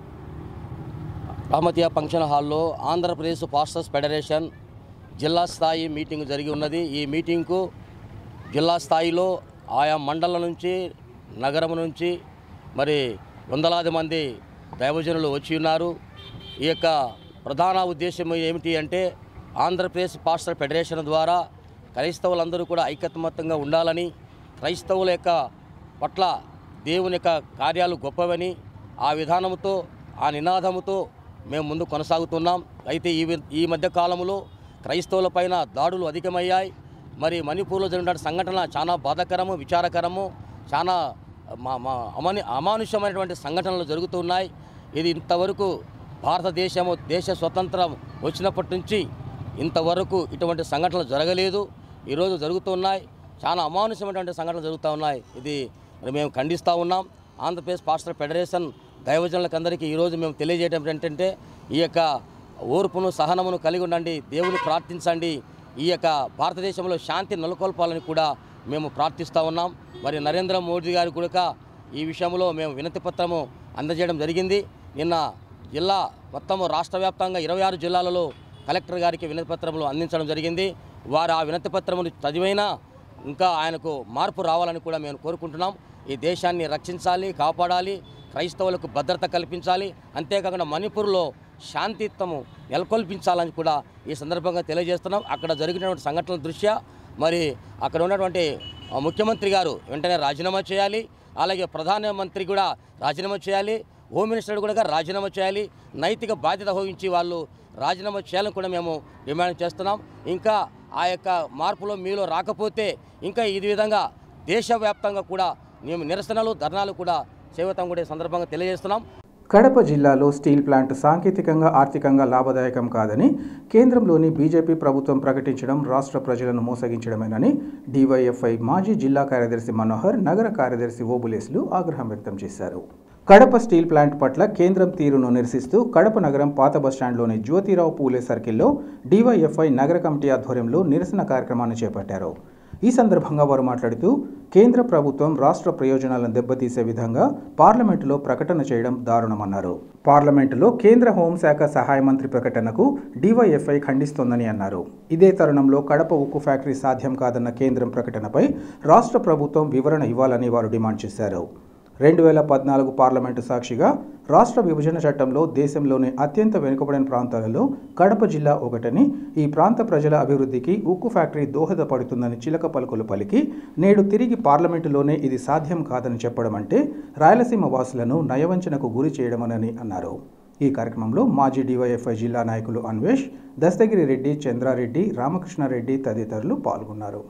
రామతీయ ఫంక్షన్ హాల్లో ఆంధ్రప్రదేశ్ పాస్టర్స్ ఫెడరేషన్ జిల్లా స్థాయి మీటింగ్ జరిగి ఉన్నది ఈ మీటింగ్కు జిల్లా స్థాయిలో ఆయా మండలం నుంచి నగరం నుంచి మరి వందలాది మంది దైవజనులు వచ్చి ఉన్నారు ఈ యొక్క ప్రధాన ఉద్దేశం ఏమిటి అంటే ఆంధ్రప్రదేశ్ పాస్టర్ ఫెడరేషన్ ద్వారా క్రైస్తవులందరూ కూడా ఐకమత్యంగా ఉండాలని క్రైస్తవుల యొక్క పట్ల దేవుని యొక్క కార్యాలు గొప్పవని ఆ విధానంతో ఆ నినాదముతో మేము ముందు కొనసాగుతున్నాం అయితే ఈ వి- ఈ మధ్య కాలంలో క్రైస్తవులపైన దాడులు అధికమయ్యాయి మరి మణిపూర్లో జరిగిన సంఘటన చాలా బాధాకరము విచారకరము చాలా మా మా అమాని అమానుషమైనటువంటి సంఘటనలు జరుగుతున్నాయి ఇది ఇంతవరకు భారతదేశము దేశ స్వతంత్రం వచ్చినప్పటి నుంచి ఇంతవరకు ఇటువంటి సంఘటనలు జరగలేదు ఈరోజు జరుగుతున్నాయి చాలా అమానుషమైనటువంటి సంఘటనలు జరుగుతూ ఉన్నాయి ఇది మరి మేము ఖండిస్తూ ఉన్నాం ఆంధ్రప్రదేశ్ పాస్టర్ ఫెడరేషన్ దైవజనులకు అందరికీ ఈరోజు మేము తెలియజేయడం ఏంటంటే ఈ యొక్క ఓర్పును సహనమును కలిగి ఉండండి దేవుని ప్రార్థించండి ఈ యొక్క భారతదేశంలో శాంతి నెలకొల్పాలని కూడా మేము ప్రార్థిస్తూ ఉన్నాం మరి నరేంద్ర మోడీ గారి కూడా ఈ విషయంలో మేము వినతి పత్రము అందజేయడం జరిగింది నిన్న జిల్లా మొత్తము రాష్ట్ర వ్యాప్తంగా ఇరవై ఆరు జిల్లాలలో కలెక్టర్ గారికి వినతి పత్రములు అందించడం జరిగింది వారు ఆ వినతి పత్రములు చదివైనా ఇంకా ఆయనకు మార్పు రావాలని కూడా మేము కోరుకుంటున్నాం ఈ దేశాన్ని రక్షించాలి కాపాడాలి క్రైస్తవులకు భద్రత కల్పించాలి అంతేకాకుండా మణిపూర్లో శాంతిత్వము నెలకొల్పించాలని కూడా ఈ సందర్భంగా తెలియజేస్తున్నాం అక్కడ జరిగినటువంటి సంఘటనల దృష్ట్యా మరి అక్కడ ఉన్నటువంటి ఆ, ముఖ్యమంత్రి గారు వెంటనే రాజీనామా చేయాలి అలాగే ప్రధానమంత్రి కూడా రాజీనామా చేయాలి హోమ్ మినిస్టర్ కూడా రాజీనామా చేయాలి నైతిక బాధ్యత వహించి వాళ్ళు రాజీనామా చేయాలని కూడా మేము డిమాండ్ చేస్తున్నాం ఇంకా ఆ యొక్క మార్పులో మీలో రాకపోతే ఇంకా ఈ విధంగా దేశవ్యాప్తంగా కూడా మేము నిరసనలు ధర్నాలు కూడా చేవతాం కూడా ఈ సందర్భంగా తెలియజేస్తున్నాం కడప జిల్లాలో స్టీల్ ప్లాంట్ సాంకేతికంగా ఆర్థికంగా లాభదాయకం కాదని కేంద్రంలోని బీజేపీ ప్రభుత్వం ప్రకటించడం రాష్ట్ర ప్రజలను మోసగించడమేనని డివైఎఫ్ఐ మాజీ జిల్లా కార్యదర్శి మనోహర్ నగర కార్యదర్శి ఓబులేసులు ఆగ్రహం వ్యక్తం చేశారు కడప స్టీల్ ప్లాంట్ పట్ల కేంద్రం తీరును నిరసిస్తూ కడప నగరం పాత బస్టాండ్లోని జ్యోతిరావు పూలే సర్కిల్లో డివైఎఫ్ఐ నగర కమిటీ ఆధ్వర్యంలో నిరసన కార్యక్రమాన్ని చేపట్టారు ఈ సందర్భంగా వారు మాట్లాడుతూ కేంద్ర ప్రభుత్వం రాష్ట్ర ప్రయోజనాలను దెబ్బతీసే విధంగా పార్లమెంటులో ప్రకటన చేయడం దారుణమన్నారు పార్లమెంటులో కేంద్ర హోంశాఖ సహాయ మంత్రి ప్రకటనకు డివైఎఫ్ఐ ఖండిస్తోందని అన్నారు ఇదే తరుణంలో కడప ఉక్కు ఫ్యాక్టరీ సాధ్యం కాదన్న కేంద్రం ప్రకటనపై రాష్ట్ర ప్రభుత్వం వివరణ ఇవ్వాలని వారు డిమాండ్ చేశారు రెండు వేల పద్నాలుగు పార్లమెంటు సాక్షిగా రాష్ట్ర విభజన చట్టంలో దేశంలోని అత్యంత వెనుకబడిన ప్రాంతాలలో కడప జిల్లా ఒకటని ఈ ప్రాంత ప్రజల అభివృద్ధికి ఉక్కు ఫ్యాక్టరీ దోహదపడుతుందని చిలక పలుకులు పలికి నేడు తిరిగి పార్లమెంటులోనే ఇది సాధ్యం కాదని చెప్పడం అంటే రాయలసీమ వాసులను నయవంచనకు గురి చేయడమనని అన్నారు ఈ కార్యక్రమంలో మాజీ డివైఎఫ్ఐ జిల్లా నాయకులు అన్వేష్ దస్తగిరి రెడ్డి చంద్రారెడ్డి రామకృష్ణారెడ్డి తదితరులు పాల్గొన్నారు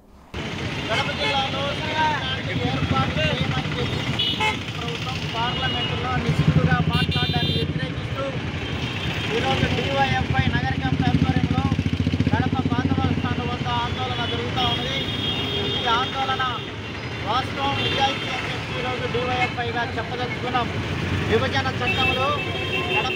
కడప జిల్లాలో ఏర్పాటు చేయమని చెప్పి ప్రభుత్వం పార్లమెంటులో నిశ్చితుగా మాట్లాడడాన్ని వ్యతిరేకిస్తూ ఈరోజు డివైఎఫ్ఐ నగర కమిటీ ఆధ్వర్యంలో కడప పాత బస్ స్టాండ్ వద్ద ఆందోళన జరుగుతూ ఉన్నది ఈ ఆందోళన వాస్తవం నిజాయితీ అని చెప్పి ఈరోజు డివైఎఫ్ఐగా చెప్పదలుచుకున్నాం విభజన చట్టంలో కడప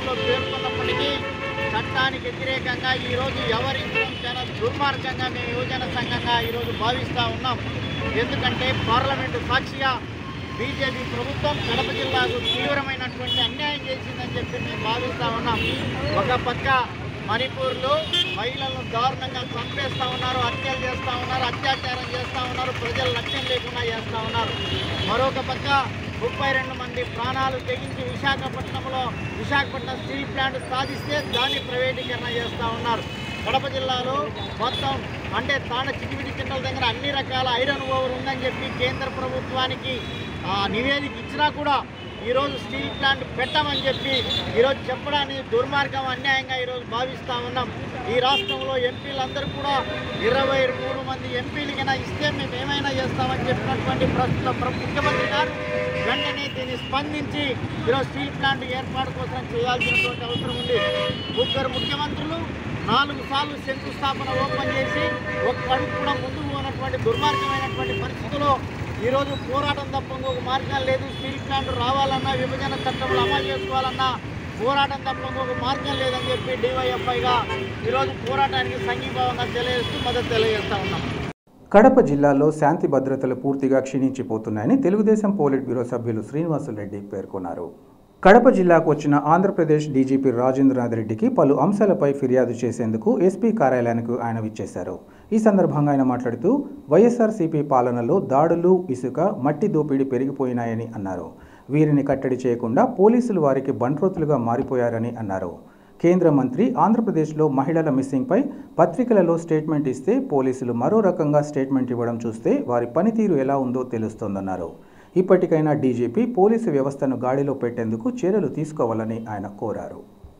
చట్టంలో పేర్కొన్నప్పటికీ చట్టానికి వ్యతిరేకంగా ఈరోజు వ్యవహరించడం చాలా దుర్మార్గంగా మేము యువజన సంఘంగా ఈరోజు భావిస్తూ ఉన్నాం ఎందుకంటే పార్లమెంటు సాక్షిగా బీజేపీ ప్రభుత్వం కడప జిల్లాకు తీవ్రమైనటువంటి అన్యాయం చేసిందని చెప్పి మేము భావిస్తూ ఉన్నాం ఒక పక్క మణిపూర్లో మహిళలను దారుణంగా చంపేస్తూ ఉన్నారు హత్యలు చేస్తూ ఉన్నారు అత్యాచారం చేస్తూ ఉన్నారు ప్రజలు లక్ష్యం లేకుండా చేస్తూ ఉన్నారు మరొక పక్క ముప్పై రెండు మంది ప్రాణాలు తెగించి విశాఖపట్నంలో విశాఖపట్నం స్టీల్ ప్లాంట్ సాధిస్తే దాన్ని ప్రైవేటీకరణ చేస్తూ ఉన్నారు కడప జిల్లాలో మొత్తం అంటే తాండ చిటిమిటి చింతల దగ్గర అన్ని రకాల ఐరన్ ఓవర్ ఉందని చెప్పి కేంద్ర ప్రభుత్వానికి ఆ, నివేదిక ఇచ్చినా కూడా ఈరోజు స్టీల్ ప్లాంట్ పెట్టమని చెప్పి ఈరోజు చెప్పడాన్ని దుర్మార్గం అన్యాయంగా ఈరోజు భావిస్తూ ఉన్నాం ఈ రాష్ట్రంలో ఎంపీలందరూ కూడా ఇరవై మూడు మంది ఎంపీలకైనా ఇస్తే మేము ఏమైనా చేస్తామని చెప్పినటువంటి ప్రస్తుత ప్ర- ముఖ్యమంత్రి గారు వెంటనే దీన్ని స్పందించి ఈరోజు స్టీల్ ప్లాంట్ ఏర్పాటు కోసం చేయాల్సినటువంటి అవసరం ఉంది ముగ్గురు ముఖ్యమంత్రులు నాలుగు సార్లు శంకుస్థాపన ఓపెన్ చేసి ఒక్క అడుగు కూడా ముందుకు పోనటువంటి దుర్మార్గమైనటువంటి పరిస్థితుల్లో ఈరోజు పోరాటం తప్ప ఇంకొక మార్గం లేదు స్టీల్ ప్లాంట్ రావాలన్నా విభజన చట్టంలో అమలు చేసుకోవాలన్నా పోరాటం తప్ప ఇంకొక మార్గం లేదని చెప్పి డివైఎఫ్ఐగా ఈరోజు పోరాటానికి సంఘీభావంగా తెలియజేస్తూ మద్దతు తెలియజేస్తా ఉన్నాం కడప జిల్లాలో శాంతి భద్రతలు పూర్తిగా క్షీణించిపోతున్నాయని తెలుగుదేశం పోలిట్ బ్యూరో సభ్యులు శ్రీనివాసులరెడ్డి పేర్కొన్నారు కడప జిల్లాకు వచ్చిన ఆంధ్రప్రదేశ్ డీజీపీ రాజేంద్రనాథ్ రెడ్డికి పలు అంశాలపై ఫిర్యాదు చేసేందుకు ఎస్పీ కార్యాలయానికి ఆయన విచ్చేశారు ఈ సందర్భంగా ఆయన మాట్లాడుతూ వైఎస్ఆర్సీపీ పాలనలో దాడులు ఇసుక మట్టి దోపిడీ పెరిగిపోయినాయని అన్నారు వీరిని కట్టడి చేయకుండా పోలీసులు వారికి బంట్రోతులుగా మారిపోయారని అన్నారు కేంద్ర మంత్రి ఆంధ్రప్రదేశ్లో మహిళల మిస్సింగ్పై పత్రికలలో స్టేట్మెంట్ ఇస్తే పోలీసులు మరో రకంగా స్టేట్మెంట్ ఇవ్వడం చూస్తే వారి పనితీరు ఎలా ఉందో తెలుస్తోందన్నారు ఇప్పటికైనా డీజీపీ పోలీసు వ్యవస్థను గాడిలో పెట్టేందుకు చర్యలు తీసుకోవాలని ఆయన కోరారు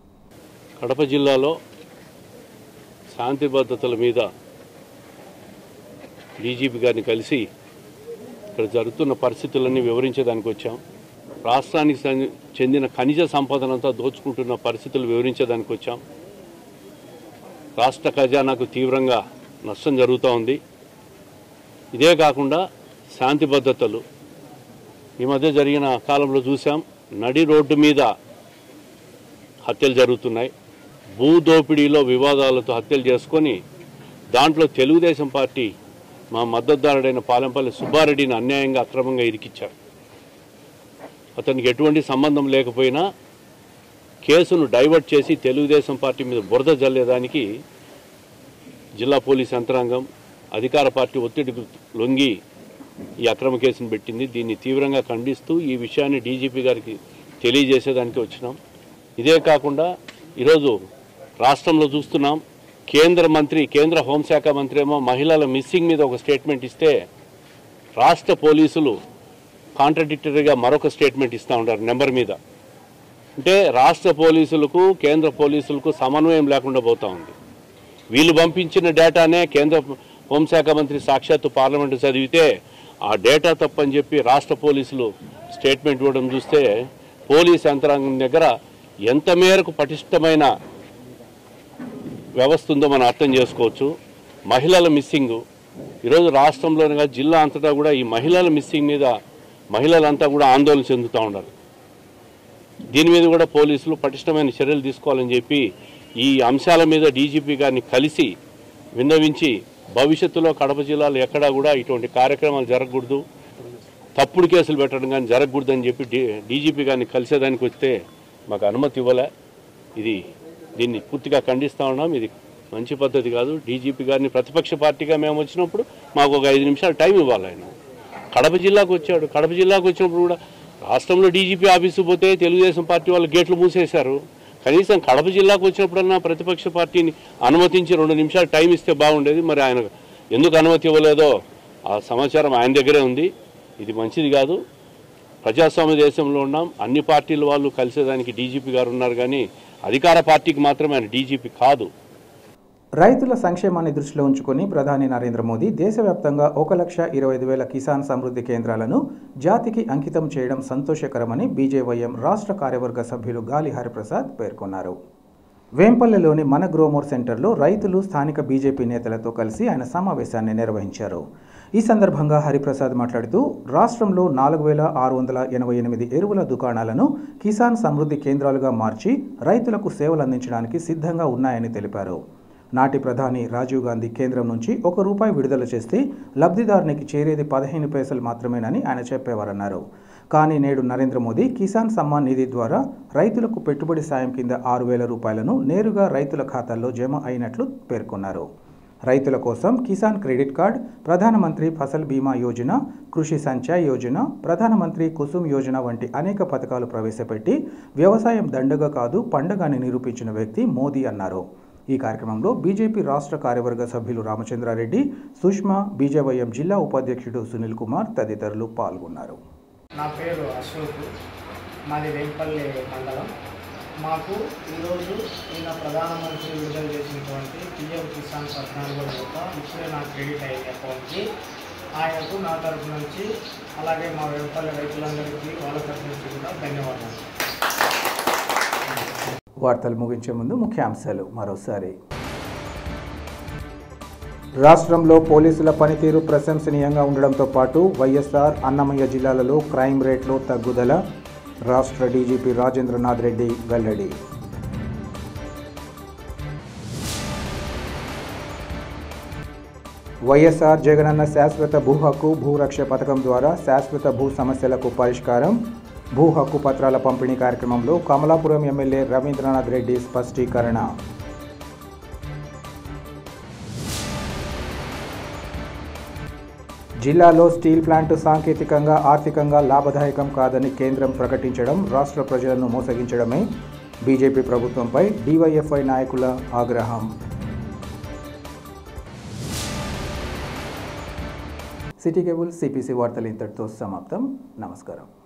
కడప జిల్లాలో శాంతి భద్రతల మీద డీజీపీ గారిని కలిసి ఇక్కడ జరుగుతున్న పరిస్థితులన్నీ వివరించడానికి వచ్చాం రాష్ట్రానికి చెంది- చెందిన ఖనిజ సంపదనంతా దోచుకుంటున్న పరిస్థితులు వివరించడానికి వచ్చాం రాష్ట్ర ఖజానాకు తీవ్రంగా నష్టం జరుగుతూ ఉంది ఇదే కాకుండా శాంతి భద్రతలు ఈ మధ్య జరిగిన కాలంలో చూసాం నడి రోడ్డు మీద హత్యలు జరుగుతున్నాయి భూ దోపిడీలో వివాదాలతో హత్యలు చేసుకొని దాంట్లో తెలుగుదేశం పార్టీ మా మద్దతుదారుడైన పాలెంపల్లి సుబ్బారెడ్డిని అన్యాయంగా అక్రమంగా ఇరికిచ్చారు అతనికి ఎటువంటి సంబంధం లేకపోయినా కేసును డైవర్ట్ చేసి తెలుగుదేశం పార్టీ మీద బురద జల్లేదానికి జిల్లా పోలీస్ యంత్రాంగం అధికార పార్టీ ఒత్తిడికి లొంగి ఈ అక్రమ కేసును పెట్టింది దీన్ని తీవ్రంగా ఖండిస్తూ ఈ విషయాన్ని డీజీపీ గారికి తెలియజేసేదానికి వచ్చినాం ఇదే కాకుండా ఈరోజు రాష్ట్రంలో చూస్తున్నాం కేంద్ర మంత్రి కేంద్ర హోంశాఖ మంత్రి ఏమో మహిళల మిస్సింగ్ మీద ఒక స్టేట్మెంట్ ఇస్తే రాష్ట్ర పోలీసులు కాంట్రడిక్టరీగా మరొక స్టేట్మెంట్ ఇస్తూ ఉంటారు నెంబర్ మీద అంటే రాష్ట్ర పోలీసులకు కేంద్ర పోలీసులకు సమన్వయం లేకుండా పోతా ఉంది వీళ్ళు పంపించిన డేటానే కేంద్ర హోంశాఖ మంత్రి సాక్షాత్తు పార్లమెంటు చదివితే ఆ డేటా తప్పని చెప్పి రాష్ట్ర పోలీసులు స్టేట్మెంట్ ఇవ్వడం చూస్తే పోలీస్ యంత్రాంగం దగ్గర ఎంత మేరకు పటిష్టమైన వ్యవస్థ ఉందో మనం అర్థం చేసుకోవచ్చు మహిళల మిస్సింగ్ ఈరోజు రాష్ట్రంలోనే కాదు జిల్లా అంతటా కూడా ఈ మహిళల మిస్సింగ్ మీద మహిళలంతా కూడా ఆందోళన చెందుతూ ఉన్నారు దీని మీద కూడా పోలీసులు పటిష్టమైన చర్యలు తీసుకోవాలని చెప్పి ఈ అంశాల మీద డీజీపీ గారిని కలిసి విన్నవించి భవిష్యత్తులో కడప జిల్లాలో ఎక్కడా కూడా ఇటువంటి కార్యక్రమాలు జరగకూడదు తప్పుడు కేసులు పెట్టడం కానీ జరగకూడదని చెప్పి డీ డీజీపీ గారిని కలిసేదానికి వస్తే మాకు అనుమతి ఇవ్వలే ఇది దీన్ని పూర్తిగా ఖండిస్తా ఉన్నాం ఇది మంచి పద్ధతి కాదు డీజీపీ గారిని ప్రతిపక్ష పార్టీగా మేము వచ్చినప్పుడు మాకు ఒక ఐదు నిమిషాలు టైం ఇవ్వాలి ఆయన కడప జిల్లాకు వచ్చాడు కడప జిల్లాకు వచ్చినప్పుడు కూడా రాష్ట్రంలో డీజీపీ ఆఫీసు పోతే తెలుగుదేశం పార్టీ వాళ్ళు గేట్లు మూసేశారు కనీసం కడప జిల్లాకు వచ్చినప్పుడన్నా ప్రతిపక్ష పార్టీని అనుమతించి రెండు నిమిషాలు టైం ఇస్తే బాగుండేది మరి ఆయన ఎందుకు అనుమతి ఇవ్వలేదో ఆ సమాచారం ఆయన దగ్గరే ఉంది ఇది మంచిది కాదు ప్రజాస్వామ్య దేశంలో ఉన్నాం అన్ని పార్టీల వాళ్ళు కలిసేదానికి డీజీపీ గారు ఉన్నారు కానీ అధికార పార్టీకి మాత్రమే ఆయన డీజీపీ కాదు రైతుల సంక్షేమాన్ని దృష్టిలో ఉంచుకొని ప్రధాని నరేంద్ర మోదీ దేశవ్యాప్తంగా ఒక లక్ష ఇరవై ఐదు వేల కిసాన్ సమృద్ధి కేంద్రాలను జాతికి అంకితం చేయడం సంతోషకరమని బీజేవైఎం రాష్ట్ర కార్యవర్గ సభ్యులు గాలి హరిప్రసాద్ పేర్కొన్నారు వేంపల్లెలోని మన గ్రోమోర్ సెంటర్లో రైతులు స్థానిక బీజేపీ నేతలతో కలిసి ఆయన సమావేశాన్ని నిర్వహించారు ఈ సందర్భంగా హరిప్రసాద్ మాట్లాడుతూ రాష్ట్రంలో నాలుగు వేల ఆరు వందల ఎనభై ఎనిమిది ఎరువుల దుకాణాలను కిసాన్ సమృద్ధి కేంద్రాలుగా మార్చి రైతులకు సేవలు అందించడానికి సిద్ధంగా ఉన్నాయని తెలిపారు నాటి ప్రధాని రాజీవ్ గాంధీ కేంద్రం నుంచి ఒక రూపాయి విడుదల చేస్తే లబ్ధిదారునికి చేరేది పదిహేను పైసలు మాత్రమేనని ఆయన చెప్పేవారన్నారు కానీ నేడు నరేంద్ర మోదీ కిసాన్ సమ్మాన్ నిధి ద్వారా రైతులకు పెట్టుబడి సాయం కింద ఆరు వేల రూపాయలను నేరుగా రైతుల ఖాతాల్లో జమ అయినట్లు పేర్కొన్నారు రైతుల కోసం కిసాన్ క్రెడిట్ కార్డ్ ప్రధానమంత్రి ఫసల్ బీమా యోజన కృషి సంచయ్ యోజన ప్రధానమంత్రి కుసుమ్ యోజన వంటి అనేక పథకాలు ప్రవేశపెట్టి వ్యవసాయం దండగ కాదు పండగ అని నిరూపించిన వ్యక్తి మోదీ అన్నారు ఈ కార్యక్రమంలో బీజేపీ రాష్ట్ర కార్యవర్గ సభ్యులు రామచంద్రారెడ్డి సుష్మా బీజేవైఎం జిల్లా ఉపాధ్యక్షుడు సునీల్ కుమార్ తదితరులు పాల్గొన్నారు నా పేరు అశోక్ మాది వేంపల్లి మండలం మాకు ఈరోజు ఈయన ప్రధానమంత్రి విడుదల చేసినటువంటి పిఎం కిసాన్ పద్నాలుగో విడత ఇప్పుడే నాకు క్రెడిట్ అయింది అకౌంట్కి ఆయనకు నా తరపు నుంచి అలాగే మా వేంపల్లి రైతులందరికీ వాళ్ళ తరపు నుంచి కూడా ధన్యవాదాలు వార్తలు ముగించే ముందు ముఖ్యాంశాలు మరోసారి రాష్ట్రంలో పోలీసుల పనితీరు ప్రశంసనీయంగా ఉండడంతో పాటు వైఎస్ఆర్ అన్నమయ్య జిల్లాలలో క్రైమ్ రేట్లో తగ్గుదల రాష్ట్ర డీజీపీ రాజేంద్రనాథ్ రెడ్డి వెల్లడి వైఎస్ఆర్ జగనన్న శాశ్వత భూ హక్కు భూరక్ష పథకం ద్వారా శాశ్వత భూ సమస్యలకు పరిష్కారం భూ హక్కు పత్రాల పంపిణీ కార్యక్రమంలో కమలాపురం ఎమ్మెల్యే రవీంద్రనాథ్ రెడ్డి స్పష్టీకరణ జిల్లాలో స్టీల్ ప్లాంట్ సాంకేతికంగా ఆర్థికంగా లాభదాయకం కాదని కేంద్రం ప్రకటించడం రాష్ట్ర ప్రజలను మోసగించడమే బీజేపీ ప్రభుత్వంపై డివైఎఫ్ఐ నాయకుల ఆగ్రహం సిటీ కేబుల్ సిపిసి వార్తలు ఇంతటితో సమాప్తం నమస్కారం